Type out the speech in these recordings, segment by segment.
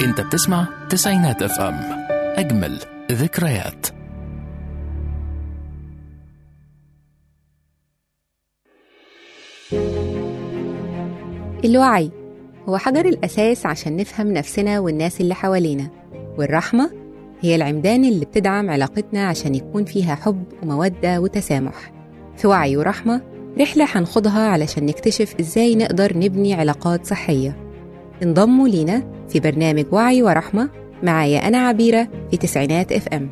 انت بتسمع تسعينات اف ام اجمل ذكريات الوعي هو حجر الأساس عشان نفهم نفسنا والناس اللي حوالينا والرحمة هي العمدان اللي بتدعم علاقتنا عشان يكون فيها حب ومودة وتسامح في وعي ورحمة رحلة هنخوضها علشان نكتشف إزاي نقدر نبني علاقات صحية انضموا لينا في برنامج وعي ورحمة معايا أنا عبيرة في تسعينات اف ام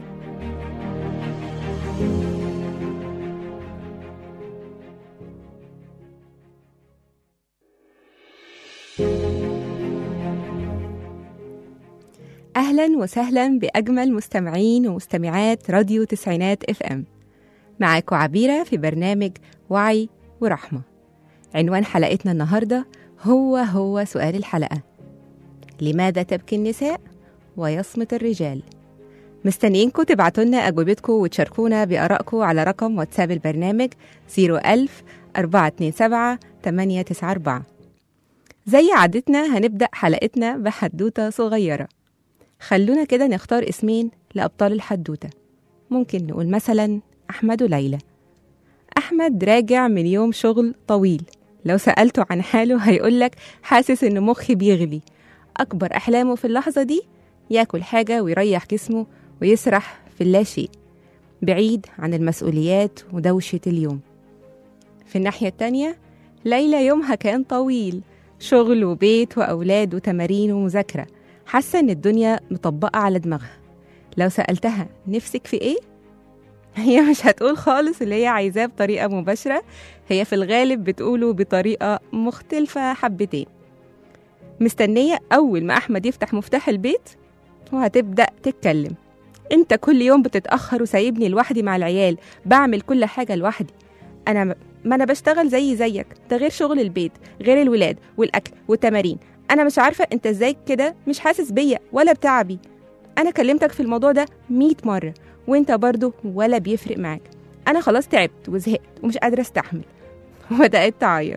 أهلا وسهلا بأجمل مستمعين ومستمعات راديو تسعينات اف ام معاكم عبيرة في برنامج وعي ورحمة عنوان حلقتنا النهاردة هو هو سؤال الحلقة لماذا تبكي النساء ويصمت الرجال مستنيينكم تبعتوا لنا أجوبتكم وتشاركونا بآرائكم على رقم واتساب البرنامج 01000 427 894 زي عادتنا هنبدأ حلقتنا بحدوتة صغيرة خلونا كده نختار اسمين لأبطال الحدوتة ممكن نقول مثلا أحمد وليلى أحمد راجع من يوم شغل طويل لو سألته عن حاله هيقولك حاسس إن مخي بيغلي أكبر أحلامه في اللحظة دي ياكل حاجة ويريح جسمه ويسرح في اللاشيء بعيد عن المسؤوليات ودوشة اليوم في الناحية التانية ليلى يومها كان طويل شغل وبيت وأولاد وتمارين ومذاكرة حاسة إن الدنيا مطبقة على دماغها لو سألتها نفسك في إيه؟ هي مش هتقول خالص اللي هي عايزاه بطريقة مباشرة هي في الغالب بتقوله بطريقة مختلفة حبتين مستنية أول ما أحمد يفتح مفتاح البيت وهتبدأ تتكلم أنت كل يوم بتتأخر وسايبني لوحدي مع العيال بعمل كل حاجة لوحدي أنا م- ما أنا بشتغل زي زيك ده غير شغل البيت غير الولاد والأكل والتمارين أنا مش عارفة أنت إزاي كده مش حاسس بيا ولا بتعبي أنا كلمتك في الموضوع ده مية مرة وأنت برضه ولا بيفرق معاك أنا خلاص تعبت وزهقت ومش قادرة أستحمل وبدأت تعيط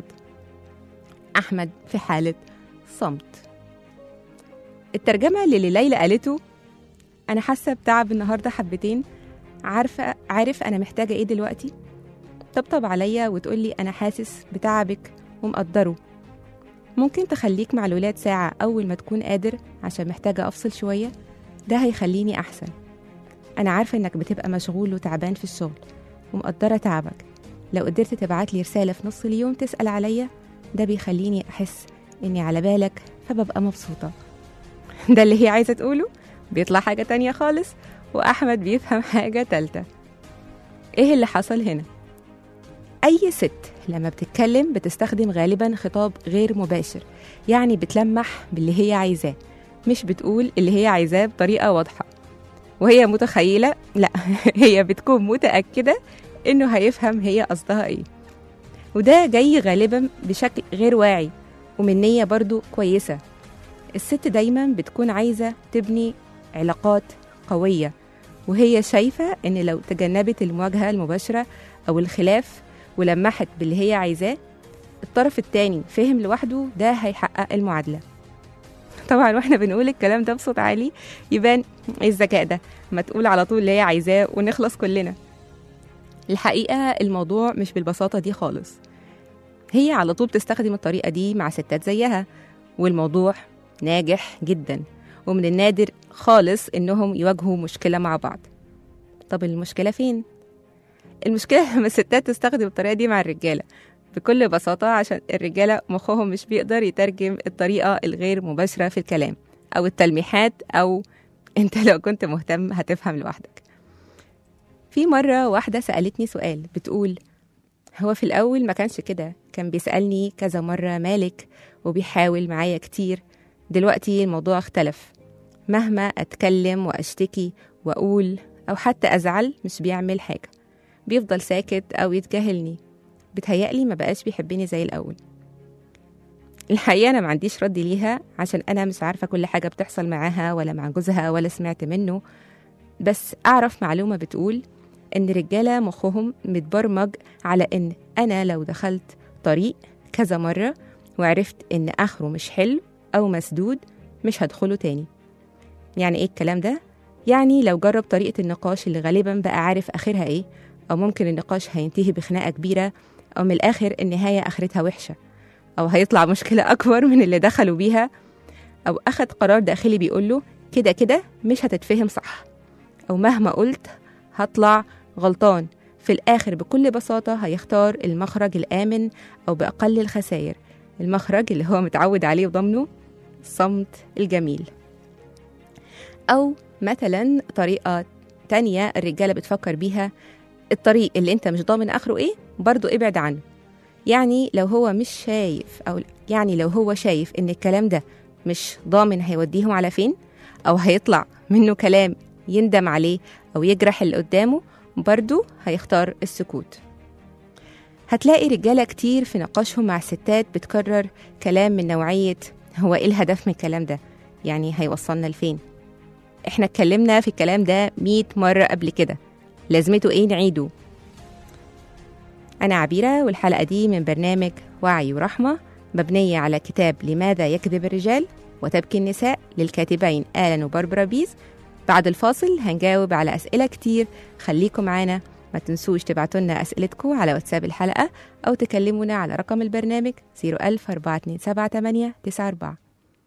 أحمد في حالة صمت الترجمة اللي ليلى قالته أنا حاسة بتعب النهاردة حبتين عارفة عارف أنا محتاجة إيه دلوقتي طبطب عليا وتقولي أنا حاسس بتعبك ومقدره ممكن تخليك مع الولاد ساعة أول ما تكون قادر عشان محتاجة أفصل شوية ده هيخليني أحسن أنا عارفة إنك بتبقى مشغول وتعبان في الشغل ومقدرة تعبك لو قدرت تبعت لي رسالة في نص اليوم تسأل عليا ده بيخليني أحس إني على بالك فببقى مبسوطة ده اللي هي عايزة تقوله بيطلع حاجة تانية خالص وأحمد بيفهم حاجة تالتة إيه اللي حصل هنا؟ أي ست لما بتتكلم بتستخدم غالبا خطاب غير مباشر يعني بتلمح باللي هي عايزاه مش بتقول اللي هي عايزاه بطريقة واضحة وهي متخيلة لا هي بتكون متأكدة إنه هيفهم هي قصدها إيه وده جاي غالبا بشكل غير واعي ومن نية برضو كويسة الست دايما بتكون عايزة تبني علاقات قوية وهي شايفة إن لو تجنبت المواجهة المباشرة أو الخلاف ولمحت باللي هي عايزاه الطرف التاني فهم لوحده ده هيحقق المعادلة طبعا واحنا بنقول الكلام ده بصوت عالي يبان ايه الذكاء ده ما تقول على طول اللي هي عايزاه ونخلص كلنا الحقيقة الموضوع مش بالبساطة دي خالص هي على طول بتستخدم الطريقة دي مع ستات زيها والموضوع ناجح جدا ومن النادر خالص إنهم يواجهوا مشكلة مع بعض طب المشكلة فين؟ المشكلة لما الستات تستخدم الطريقة دي مع الرجالة بكل بساطة عشان الرجالة مخهم مش بيقدر يترجم الطريقة الغير مباشرة في الكلام أو التلميحات أو أنت لو كنت مهتم هتفهم لوحدك في مرة واحدة سألتني سؤال بتقول هو في الأول ما كانش كده كان بيسألني كذا مرة مالك وبيحاول معايا كتير دلوقتي الموضوع اختلف مهما أتكلم وأشتكي وأقول أو حتى أزعل مش بيعمل حاجة بيفضل ساكت أو يتجاهلني بتهيألي ما بقاش بيحبني زي الأول الحقيقة أنا ما عنديش رد ليها عشان أنا مش عارفة كل حاجة بتحصل معاها ولا مع جوزها ولا سمعت منه بس أعرف معلومة بتقول إن رجالة مخهم متبرمج على إن أنا لو دخلت طريق كذا مرة وعرفت إن آخره مش حلو أو مسدود مش هدخله تاني يعني ايه الكلام ده؟ يعني لو جرب طريقة النقاش اللي غالبا بقى عارف آخرها ايه أو ممكن النقاش هينتهي بخناقة كبيرة أو من الآخر النهاية آخرتها وحشة أو هيطلع مشكلة أكبر من اللي دخلوا بيها أو أخد قرار داخلي بيقوله كده كده مش هتتفهم صح أو مهما قلت هطلع غلطان في الآخر بكل بساطة هيختار المخرج الآمن أو بأقل الخسائر المخرج اللي هو متعود عليه وضمنه الصمت الجميل أو مثلا طريقة تانية الرجالة بتفكر بيها الطريق اللي انت مش ضامن آخره ايه برضو ابعد عنه يعني لو هو مش شايف أو يعني لو هو شايف إن الكلام ده مش ضامن هيوديهم على فين أو هيطلع منه كلام يندم عليه أو يجرح اللي قدامه برضو هيختار السكوت هتلاقي رجالة كتير في نقاشهم مع الستات بتكرر كلام من نوعية هو إيه الهدف من الكلام ده؟ يعني هيوصلنا لفين؟ إحنا اتكلمنا في الكلام ده مية مرة قبل كده لازمته إيه نعيده؟ أنا عبيرة والحلقة دي من برنامج وعي ورحمة مبنية على كتاب لماذا يكذب الرجال وتبكي النساء للكاتبين آلان وباربرا بيز بعد الفاصل هنجاوب على أسئلة كتير خليكم معانا ما تنسوش تبعتوا لنا أسئلتكم على واتساب الحلقة أو تكلمونا على رقم البرنامج 01000 4278 94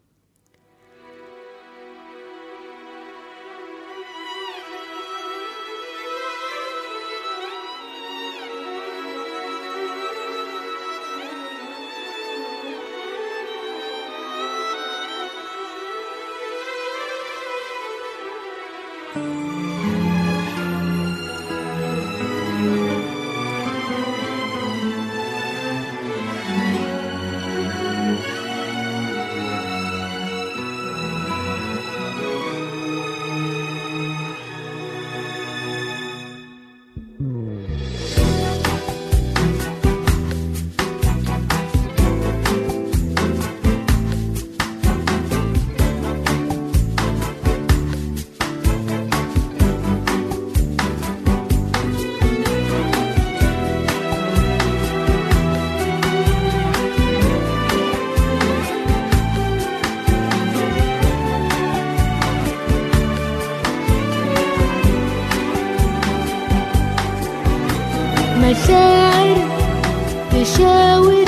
مشاعر تشاور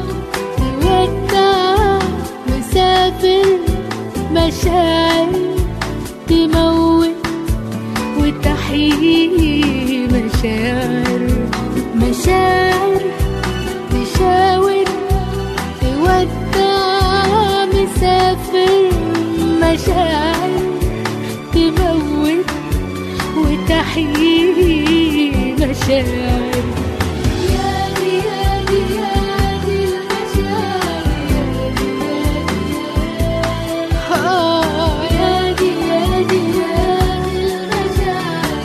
تودع مسافر مشاعر تموت وتحيي مشاعر مشاعر تشاور تودع مسافر مشاعر تموت وتحيي مشاعر يا دي يا دي يا دي المشاعر آه يا دي يا دي يا دي المشاعر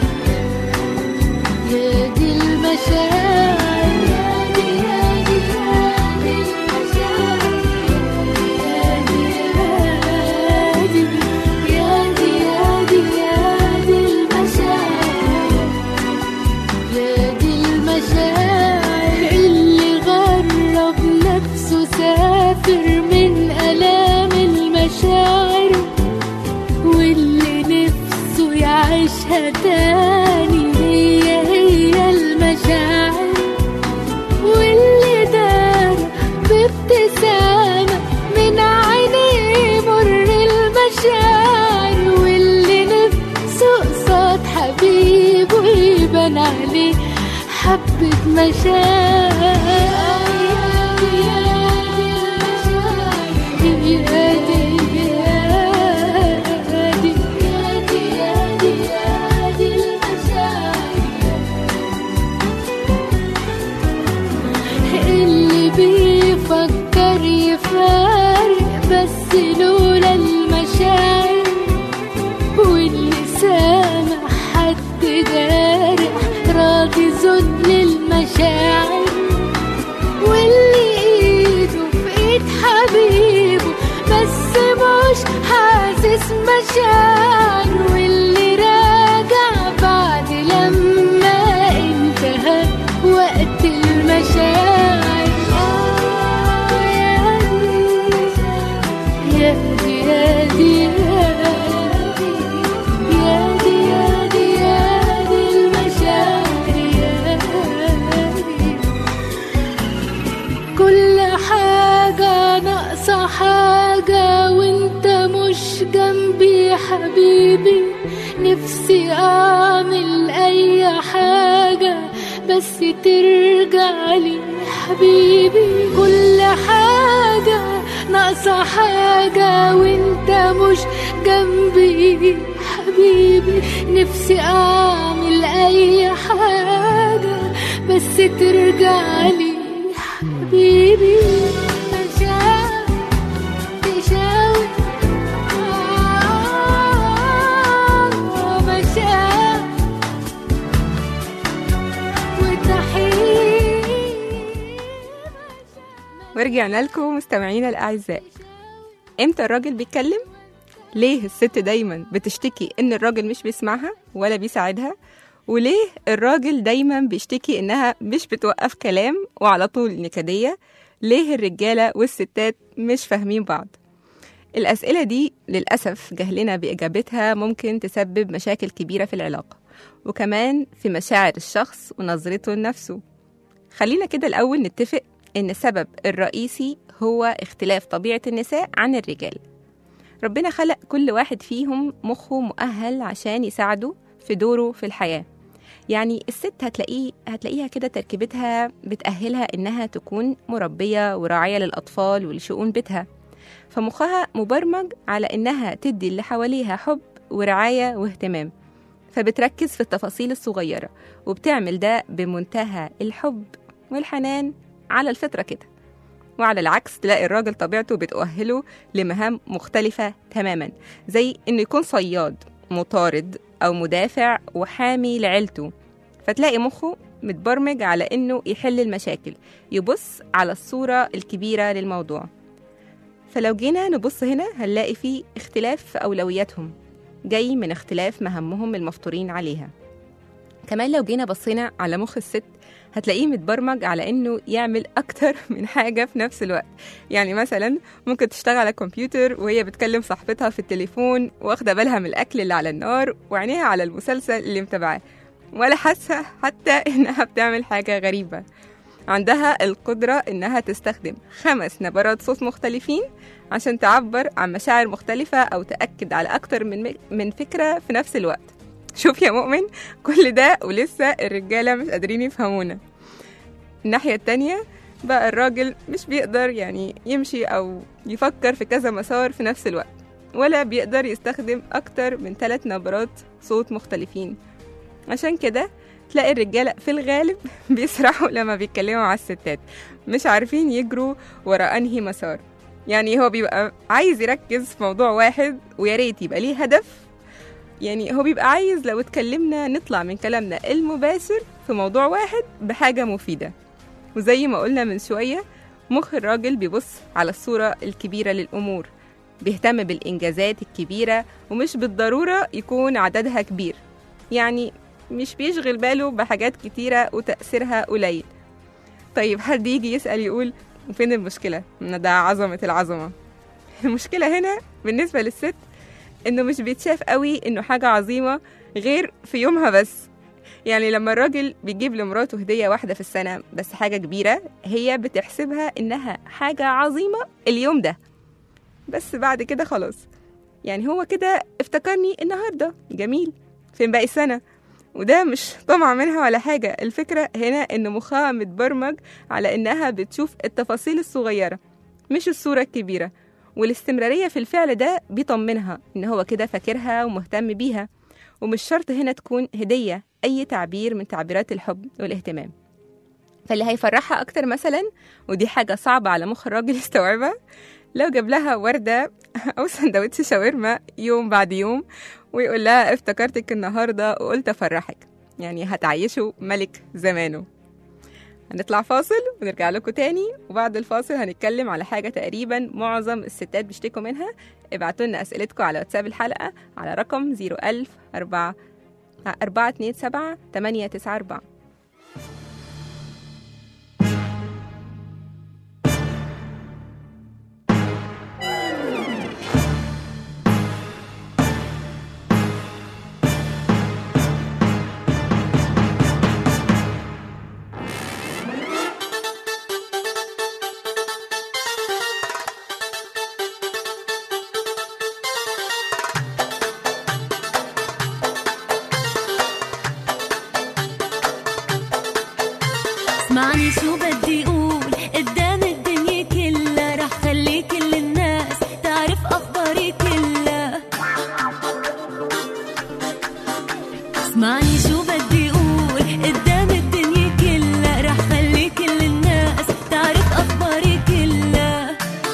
يا دي المشاعر يا دي يا دي يا دي المشاعر يا دي يا دي يا دي يا دي يا دي المشاعر يا دي المشاعر اللي غرب نفسه سافر من آلام المشاعر واللي نفسه يعيشها تاني هي هي المشاعر واللي دار بابتسامة من عينيه مر المشاعر واللي نفسه قصاد حبيبه يبان عليه حبة مشاعر اللي بيفكر يفارق بس لولا المشاعر واللي سامع حد جارح راضي ذل المشاعر واللي ايده في ايد حبيبه بس مش حاسس مشاعر واللي راجع بعد لما انتهى وقت المشاعر آه يا دي يا دي يا دي يا دي اعمل اي حاجة بس ترجع لي حبيبي كل حاجة ناقصة حاجة وانت مش جنبي حبيبي نفسي اعمل اي حاجة بس ترجع لي حبيبي مشاعر تشاور آه، مشاعر وتحيي ورجعنا لكم مستمعينا الأعزاء إمتى الراجل بيتكلم؟ ليه الست دايما بتشتكي إن الراجل مش بيسمعها ولا بيساعدها؟ وليه الراجل دايما بيشتكي إنها مش بتوقف كلام وعلى طول نكدية؟ ليه الرجالة والستات مش فاهمين بعض؟ الأسئلة دي للأسف جهلنا بإجابتها ممكن تسبب مشاكل كبيرة في العلاقة وكمان في مشاعر الشخص ونظرته لنفسه خلينا كده الأول نتفق إن السبب الرئيسي هو اختلاف طبيعة النساء عن الرجال ربنا خلق كل واحد فيهم مخه مؤهل عشان يساعده في دوره في الحياة يعني الست هتلاقيه هتلاقيها كده تركيبتها بتأهلها إنها تكون مربية وراعية للأطفال ولشؤون بيتها فمخها مبرمج على إنها تدي اللي حواليها حب ورعاية واهتمام فبتركز في التفاصيل الصغيرة وبتعمل ده بمنتهى الحب والحنان على الفطرة كده وعلى العكس تلاقي الراجل طبيعته بتؤهله لمهام مختلفة تماما زي إنه يكون صياد مطارد أو مدافع وحامي لعيلته فتلاقي مخه متبرمج على إنه يحل المشاكل يبص على الصورة الكبيرة للموضوع فلو جينا نبص هنا هنلاقي فيه اختلاف في أولوياتهم جاي من اختلاف مهامهم المفطورين عليها كمان لو جينا بصينا على مخ الست هتلاقيه متبرمج على انه يعمل اكتر من حاجه في نفس الوقت يعني مثلا ممكن تشتغل على الكمبيوتر وهي بتكلم صاحبتها في التليفون واخده بالها من الاكل اللي على النار وعينيها على المسلسل اللي متابعاه ولا حاسه حتى انها بتعمل حاجه غريبه عندها القدرة إنها تستخدم خمس نبرات صوت مختلفين عشان تعبر عن مشاعر مختلفة أو تأكد على أكتر من من فكرة في نفس الوقت شوف يا مؤمن كل ده ولسه الرجالة مش قادرين يفهمونا الناحية التانية بقى الراجل مش بيقدر يعني يمشي أو يفكر في كذا مسار في نفس الوقت ولا بيقدر يستخدم أكتر من ثلاث نبرات صوت مختلفين عشان كده تلاقي الرجالة في الغالب بيسرحوا لما بيتكلموا مع الستات مش عارفين يجروا ورا أنهي مسار يعني هو بيبقى عايز يركز في موضوع واحد ويا ريت يبقى ليه هدف يعني هو بيبقى عايز لو اتكلمنا نطلع من كلامنا المباشر في موضوع واحد بحاجة مفيدة وزي ما قلنا من شوية مخ الراجل بيبص على الصورة الكبيرة للأمور بيهتم بالإنجازات الكبيرة ومش بالضرورة يكون عددها كبير يعني مش بيشغل باله بحاجات كتيرة وتأثيرها قليل طيب حد يجي يسأل يقول فين المشكلة؟ إن ده عظمة العظمة المشكلة هنا بالنسبة للست إنه مش بيتشاف قوي إنه حاجة عظيمة غير في يومها بس يعني لما الراجل بيجيب لمراته هدية واحدة في السنة بس حاجة كبيرة هي بتحسبها إنها حاجة عظيمة اليوم ده بس بعد كده خلاص يعني هو كده افتكرني النهاردة جميل فين باقي السنة وده مش طمع منها ولا حاجة الفكرة هنا إن مخها متبرمج على إنها بتشوف التفاصيل الصغيرة مش الصورة الكبيرة والاستمرارية في الفعل ده بيطمنها إن هو كده فاكرها ومهتم بيها ومش شرط هنا تكون هدية أي تعبير من تعبيرات الحب والاهتمام فاللي هيفرحها أكتر مثلا ودي حاجة صعبة على مخ الراجل يستوعبها لو جاب لها وردة أو سندوتش شاورما يوم بعد يوم ويقول لها افتكرتك النهاردة وقلت أفرحك يعني هتعيشه ملك زمانه هنطلع فاصل ونرجع لكم تاني وبعد الفاصل هنتكلم على حاجة تقريبا معظم الستات بيشتكوا منها ابعتوا لنا أسئلتكم على واتساب الحلقة على رقم 01000 4 427 894 اسمعني شو بدي اقول قدام الدنيا كلها رح خلي كل الناس تعرف اخباري كلها اسمعني شو بدي اقول قدام الدنيا كلها رح خلي كل الناس تعرف اخباري كلها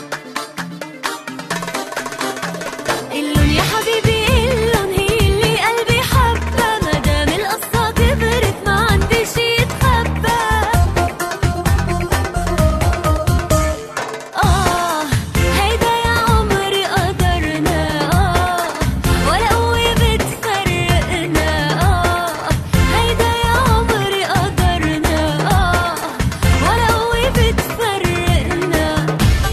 قلن يا حبيبي قلن هي اللي قلبي حبها مدام القصة كبرت ما عندي شي يتخبى آه هيدا يا عمري قدرنا آه ولا قوة بتفرقنا آه هيدا يا عمري قدرنا آه ولا قوة بتفرقنا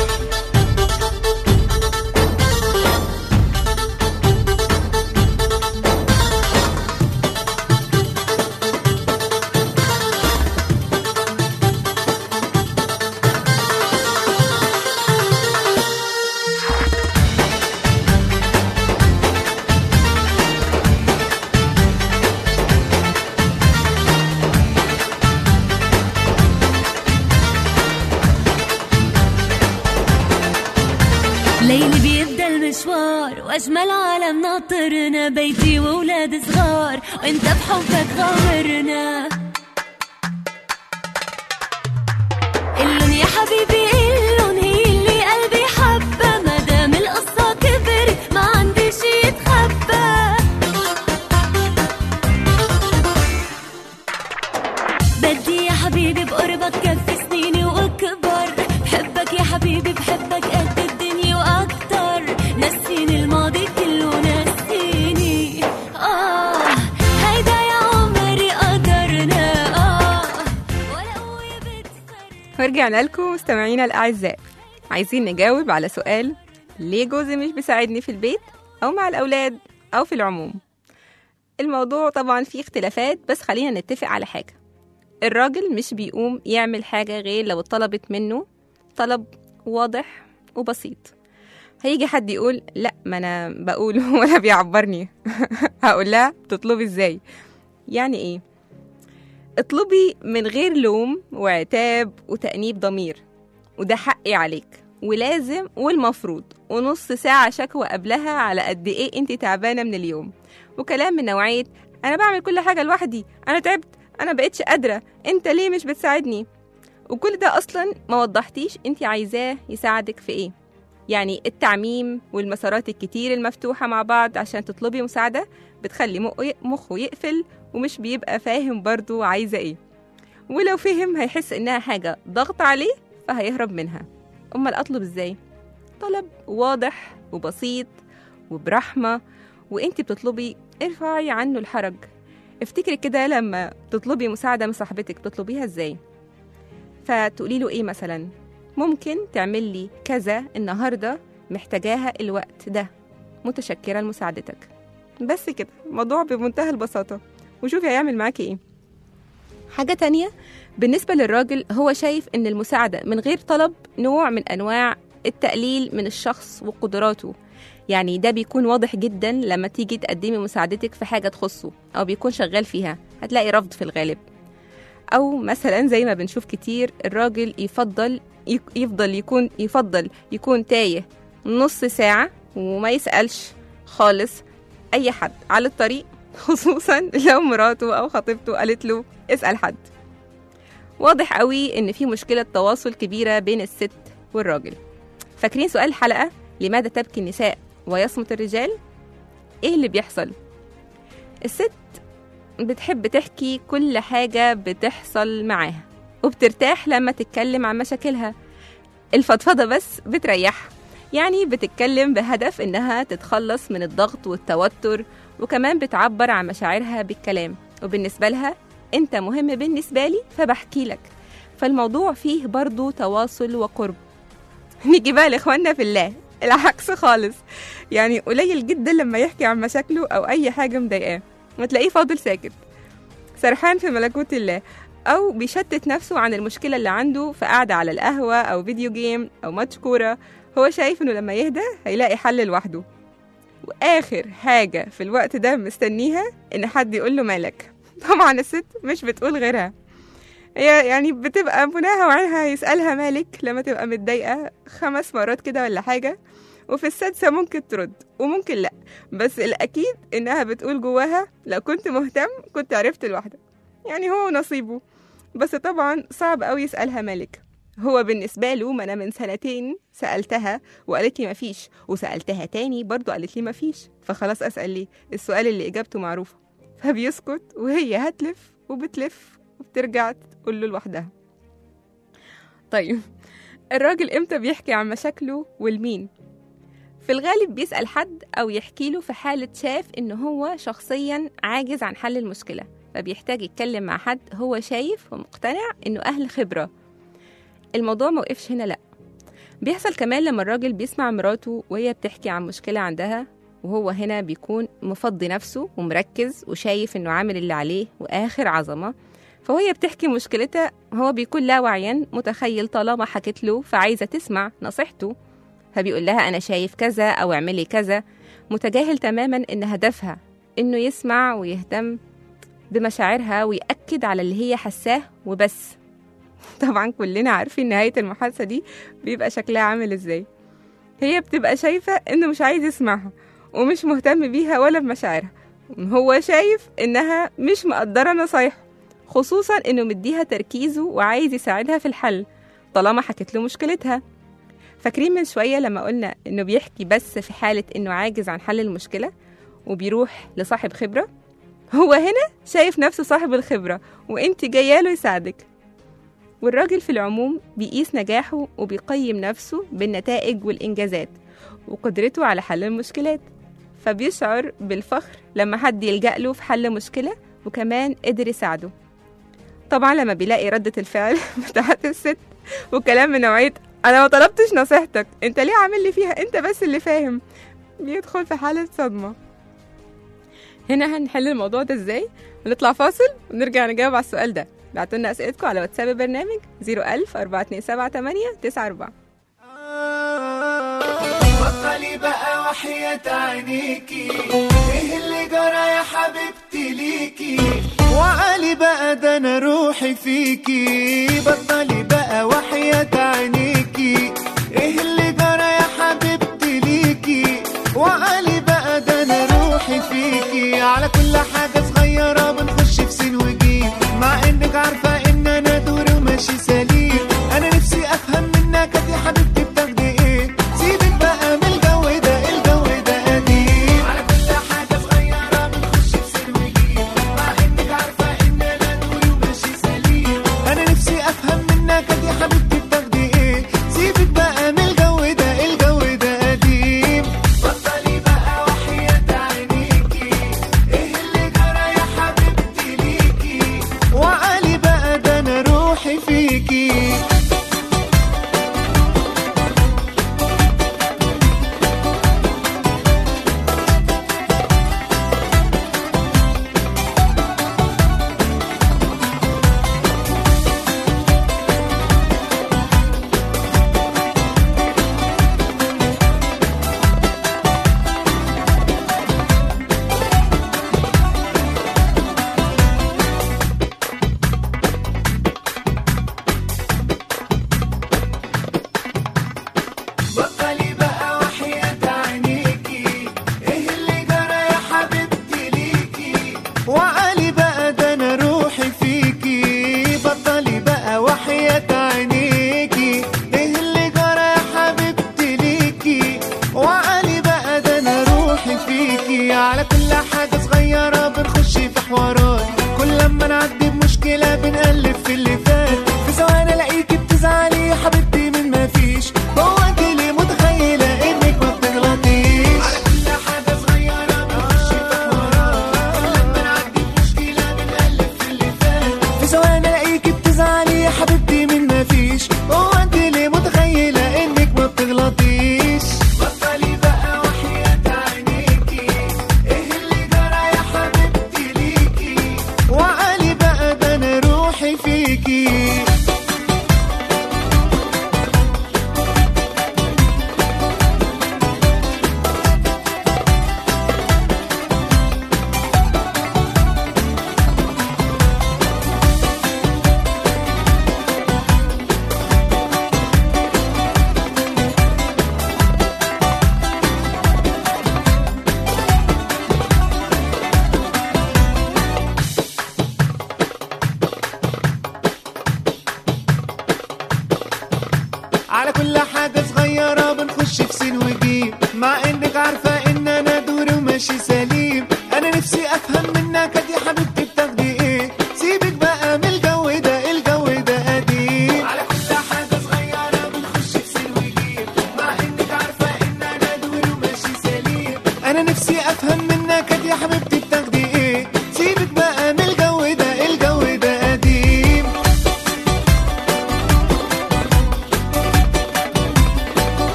ليلي بيبدا المشوار واجمل عالم ناطرنا بيتي واولاد صغار وانت بحبك غامرنا قلن يا حبيبي قلن هي اللي قلبي حبها مدام القصة كبرت ما عندي شي يتخبى بدي يا حبيبي بقربك كفي سنيني واكبر بحبك يا حبيبي بحبك قد الدنيا واكتر نسيني الماضي كله نسيني اه هيدا يا عمري قدرنا اه ولا قوة بتفرق ورجعنا لكم مستمعينا الأعزاء عايزين نجاوب على سؤال ليه جوزي مش بيساعدني في البيت أو مع الأولاد أو في العموم الموضوع طبعا فيه اختلافات بس خلينا نتفق على حاجة الراجل مش بيقوم يعمل حاجة غير لو طلبت منه طلب واضح وبسيط هيجي حد يقول لا ما انا بقول ولا بيعبرني هقول لها تطلبي ازاي يعني ايه اطلبي من غير لوم وعتاب وتأنيب ضمير وده حقي عليك ولازم والمفروض ونص ساعة شكوى قبلها على قد ايه انت تعبانة من اليوم وكلام من نوعية انا بعمل كل حاجة لوحدي انا تعبت انا بقيتش قادرة انت ليه مش بتساعدني وكل ده اصلا ما وضحتيش انت عايزاه يساعدك في ايه يعني التعميم والمسارات الكتير المفتوحة مع بعض عشان تطلبي مساعدة بتخلي مخه- مخه يقفل ومش بيبقى فاهم برضو عايزة ايه ولو فهم هيحس انها حاجة ضغط عليه فهيهرب منها امال اطلب ازاي طلب واضح وبسيط وبرحمة وانت بتطلبي ارفعي عنه الحرج افتكري كده لما تطلبي مساعدة من صاحبتك تطلبيها ازاي فتقولي له ايه مثلا ممكن تعمل لي كذا النهاردة محتاجاها الوقت ده متشكرة لمساعدتك بس كده الموضوع بمنتهى البساطة وشوفي هيعمل معاكي ايه حاجة تانية بالنسبة للراجل هو شايف ان المساعدة من غير طلب نوع من انواع التقليل من الشخص وقدراته يعني ده بيكون واضح جدا لما تيجي تقدمي مساعدتك في حاجة تخصه أو بيكون شغال فيها هتلاقي رفض في الغالب أو مثلا زي ما بنشوف كتير الراجل يفضل يك- يفضل يكون يفضل يكون تايه نص ساعة وما يسألش خالص أي حد على الطريق خصوصا لو مراته أو خطيبته قالت له اسأل حد واضح قوي إن في مشكلة تواصل كبيرة بين الست والراجل فاكرين سؤال الحلقة لماذا تبكي النساء ويصمت الرجال ايه اللي بيحصل الست بتحب تحكي كل حاجة بتحصل معاها وبترتاح لما تتكلم عن مشاكلها الفضفضة بس بتريحها يعني بتتكلم بهدف إنها تتخلص من الضغط والتوتر وكمان بتعبر عن مشاعرها بالكلام وبالنسبة لها أنت مهم بالنسبة لي فبحكي لك فالموضوع فيه برضو تواصل وقرب نيجي بقى لاخواننا في الله العكس خالص يعني قليل جدا لما يحكي عن مشاكله او اي حاجه مضايقاه ما تلاقيه فاضل ساكت سرحان في ملكوت الله او بيشتت نفسه عن المشكله اللي عنده في قعده على القهوه او فيديو جيم او ماتش كوره هو شايف انه لما يهدى هيلاقي حل لوحده واخر حاجه في الوقت ده مستنيها ان حد يقول له مالك طبعا الست مش بتقول غيرها هي يعني بتبقى مناها وعينها يسألها مالك لما تبقى متضايقة خمس مرات كده ولا حاجة وفي السادسة ممكن ترد وممكن لأ بس الأكيد إنها بتقول جواها لو كنت مهتم كنت عرفت لوحدك يعني هو نصيبه بس طبعا صعب أوي يسألها مالك هو بالنسبة له ما أنا من سنتين سألتها وقالت لي مفيش وسألتها تاني برضو قالت لي مفيش فخلاص أسأل ليه السؤال اللي إجابته معروفة فبيسكت وهي هتلف وبتلف وبترجع تقول له لوحدها طيب الراجل امتى بيحكي عن مشاكله والمين في الغالب بيسأل حد أو يحكي له في حالة شاف إن هو شخصيا عاجز عن حل المشكلة فبيحتاج يتكلم مع حد هو شايف ومقتنع إنه أهل خبرة الموضوع موقفش هنا لأ بيحصل كمان لما الراجل بيسمع مراته وهي بتحكي عن مشكلة عندها وهو هنا بيكون مفضي نفسه ومركز وشايف إنه عامل اللي عليه وآخر عظمة فوهي بتحكي مشكلتها هو بيكون لا وعيا متخيل طالما حكت له فعايزة تسمع نصيحته فبيقول لها أنا شايف كذا أو اعملي كذا متجاهل تماما إن هدفها إنه يسمع ويهتم بمشاعرها ويأكد على اللي هي حساه وبس طبعا كلنا عارفين نهاية المحادثة دي بيبقى شكلها عامل ازاي هي بتبقى شايفة إنه مش عايز يسمعها ومش مهتم بيها ولا بمشاعرها هو شايف إنها مش مقدرة نصايحه خصوصا إنه مديها تركيزه وعايز يساعدها في الحل طالما حكت له مشكلتها فاكرين من شوية لما قلنا إنه بيحكي بس في حالة إنه عاجز عن حل المشكلة وبيروح لصاحب خبرة هو هنا شايف نفسه صاحب الخبرة وإنت جاية له يساعدك والراجل في العموم بيقيس نجاحه وبيقيم نفسه بالنتائج والإنجازات وقدرته على حل المشكلات فبيشعر بالفخر لما حد يلجأ له في حل مشكلة وكمان قدر يساعده طبعا لما بيلاقي ردة الفعل بتاعت الست وكلام من نوعية أنا ما طلبتش نصيحتك أنت ليه عامل لي فيها أنت بس اللي فاهم بيدخل في حالة صدمة هنا هنحل الموضوع ده ازاي ونطلع فاصل ونرجع نجاوب على السؤال ده بعتوا لنا اسئلتكم على واتساب البرنامج 01000 427 بطلي بقى وحياة عينيكي ايه اللي جرى يا حبيبتي ليكي وعلي بقى ده انا روحي فيكي بطلي بقى وحياة عينيكي ايه اللي جرى يا حبيبتي ليكي وعلي بقى ده انا روحي فيكي على كل حاجة صغيرة بنخش في سين وجيم مع انك عارفة ان انا دوري وماشي سليم انا نفسي افهم منك يا حبيبتي بتاخدي ايه سيبك بقى من الجو ده الجو ده قديم على كل حاجة صغيرة بنخش في سين وجيم مع انك عارفة ان انا دوري وماشي سليم انا نفسي افهم منك يا حبيبتي بتاخدي ايه سيبك بقى من الجو ده الجو ده قديم بطلي بقى وحياة عينيكي ايه اللي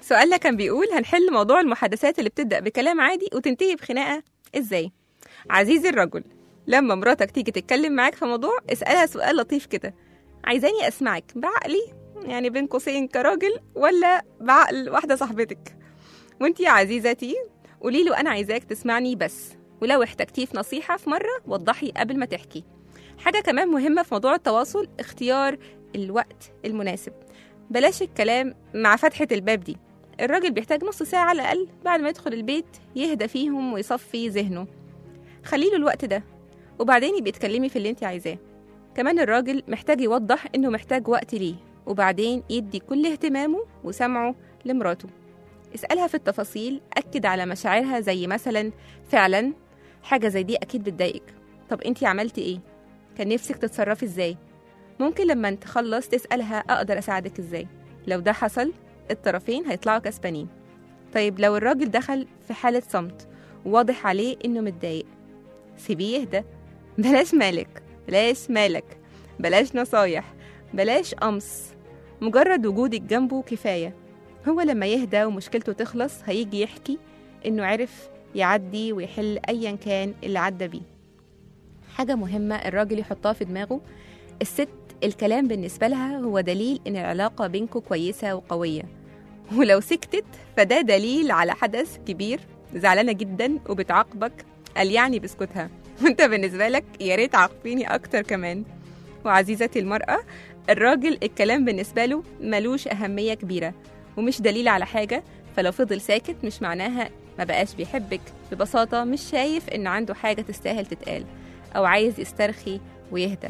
سؤالنا كان بيقول هنحل موضوع المحادثات اللي بتبدأ بكلام عادي وتنتهي بخناقة ازاي عزيزي الرجل لما مراتك تيجي تتكلم معاك في موضوع اسألها سؤال لطيف كده عايزاني اسمعك بعقلي يعني بين قوسين كراجل ولا بعقل واحدة صاحبتك وانتي يا عزيزتي قولي له انا عايزاك تسمعني بس ولو احتجتيه في نصيحة في مرة وضحي قبل ما تحكي حاجة كمان مهمة في موضوع التواصل اختيار الوقت المناسب بلاش الكلام مع فتحة الباب دي الراجل بيحتاج نص ساعة على الأقل بعد ما يدخل البيت يهدى فيهم ويصفي ذهنه خليله الوقت ده وبعدين يبقى تكلمي في اللي انت عايزاه كمان الراجل محتاج يوضح انه محتاج وقت ليه وبعدين يدي كل اهتمامه وسمعه لمراته اسألها في التفاصيل أكد على مشاعرها زي مثلا فعلا حاجة زي دي أكيد بتضايقك طب انتي عملتي ايه؟ كان نفسك تتصرفي ازاي؟ ممكن لما تخلص تسألها أقدر أساعدك ازاي؟ لو ده حصل الطرفين هيطلعوا كسبانين طيب لو الراجل دخل في حالة صمت وواضح عليه إنه متضايق سيبيه يهدى بلاش مالك بلاش مالك بلاش نصايح بلاش قمص مجرد وجودك جنبه كفاية هو لما يهدى ومشكلته تخلص هيجي يحكي إنه عرف يعدي ويحل أيا كان اللي عدى بيه حاجة مهمة الراجل يحطها في دماغه الست الكلام بالنسبة لها هو دليل إن العلاقة بينكم كويسة وقوية ولو سكتت فده دليل على حدث كبير زعلانة جدا وبتعاقبك قال يعني بسكوتها وانت بالنسبة لك يا ريت عاقبيني أكتر كمان وعزيزتي المرأة الراجل الكلام بالنسبة له ملوش أهمية كبيرة ومش دليل على حاجة فلو فضل ساكت مش معناها ما بقاش بيحبك ببساطة مش شايف إن عنده حاجة تستاهل تتقال أو عايز يسترخي ويهدى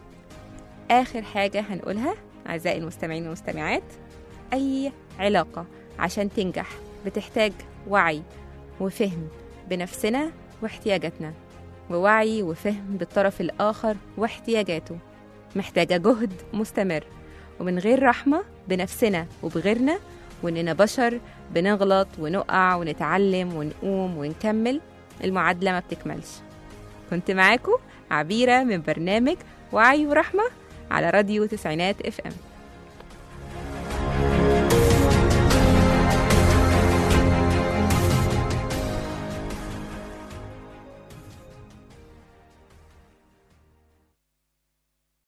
آخر حاجة هنقولها أعزائي المستمعين والمستمعات أي علاقة عشان تنجح بتحتاج وعي وفهم بنفسنا واحتياجاتنا ووعي وفهم بالطرف الآخر واحتياجاته محتاجة جهد مستمر ومن غير رحمة بنفسنا وبغيرنا وإننا بشر بنغلط ونقع ونتعلم ونقوم ونكمل المعادلة ما بتكملش كنت معاكم عبيرة من برنامج وعي ورحمة على راديو تسعينات اف ام